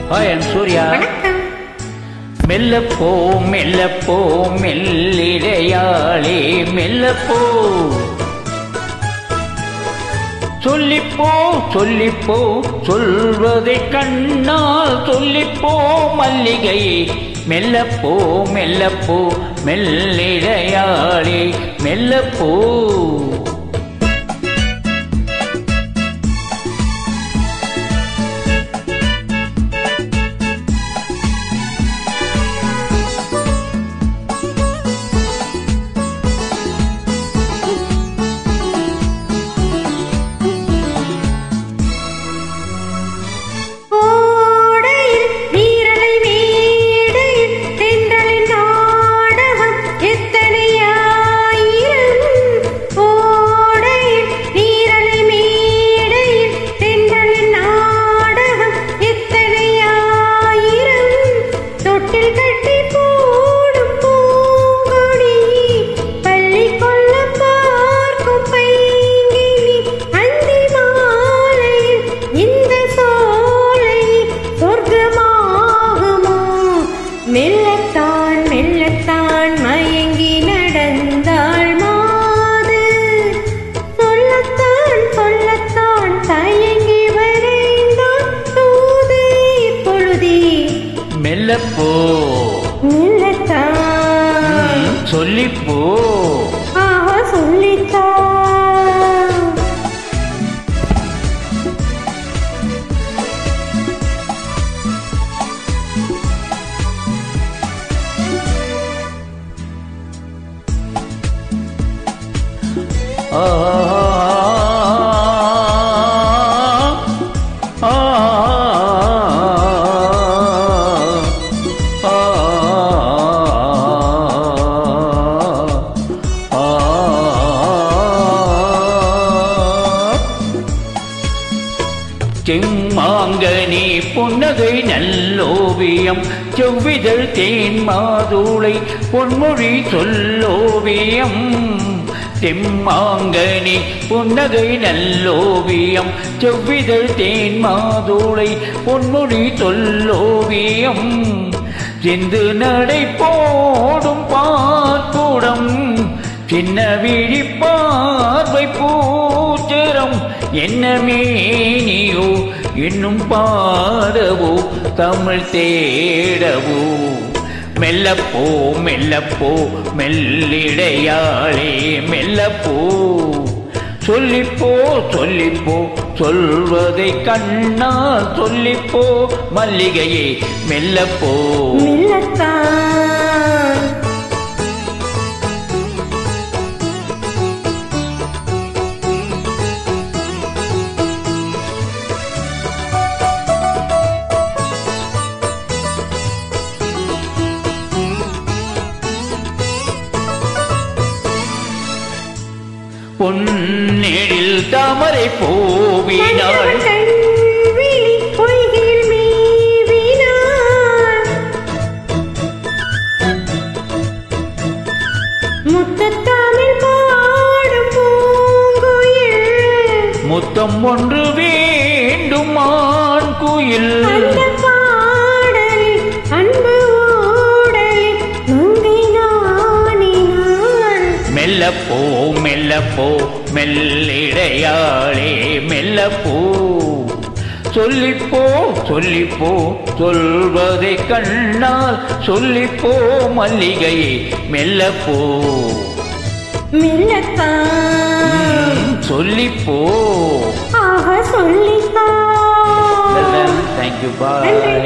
Hi I'm Surya வணக்கம் மெல்லப்போ மெல்லப்போ மெல்லிடையாளே மெல்லப்போ சொல்லிப்போ சொல்லிப்போ சொல்வதை கண்ணால் சொல்லிப்போ மல்லிகை மெல்லப்போ மெல்லப்போ மெல்லிடையாளே மெல்லப்போ கோடையில் நீரலை மேடையில் தென்றலின் நாடகம் எத்தனை ஆயிரம் கோடையில் நீரலை மேடையில் தென்றலின் நாடகம் எத்தனை ஆயிரம் தொட்டில் கட்டி போடும் பூங்கொடி பள்ளி கொள்ள பார்க்கும் பைங்கினி அந்தி மாலையில் இந்த சோலை சொர்க்கமாகுமோ மெல்லத்தான் மெல்லத்தான் மயங்கி நடந்தாள் மாது சொல்லத்தான் சொல்லத்தான் தயங்கி வரைந்தான் தூது இப்பொழுதே மெல்லப்போ மெல்லத்தான் ம், சொல்லிப்போ ஆஹா சொல்லித்தான் ஆ ஆ செம்மாங்கனி புன்னகை நல்லோவியம் செவ்விதழ் தேன் மாதுளை பொன்மொழி சொல்லோவியம் செம்மாங்கனி புன்னகை நல்லோவியம் செவ்விதழ் தேன் மாதுளை பொன்மொழி சொல்லோவியம் சிந்து நடை போடும் பார்க்கூடம் சின்ன விழி பார்வை பூச்சரம் என்ன மேனியோ இன்னும் பாடவோ தமிழ் தேடவோ மெல்லப்போ மெல்லப்போ மெல்லிடையாளே மெல்லப்போ சொல்லிப்போ சொல்லிப்போ சொல்வதை கண்ணால் சொல்லிப்போ மல்லிகையே மெல்லப்போ மெல்லத்தான் பொன்னெழில் தாமரை பூவினாள் கண்டவன் கண்விழி பொய்கையில் மேவினான். முத்தத்தாமில் பாடும் பூங்குயில் முத்தம் ஒன்று வேண்டும் ஆண் குயில் அந்த பாடலில் அன்பு ஓடலில் மங்கை நாணினான். மெல்லப்போ மெல்லப்போ மெல்லிடையாளே மெல்லப்போ சொல்லிப்போ சொல்லிப்போ சொல்வதை கண்ணால் சொல்லிப்போ மல்லிகையே மெல்லப்போ மெல்லத்தான் ம், சொல்லிப்போ ஆக சொல்லித்தான் தேங்க்யூ பாய்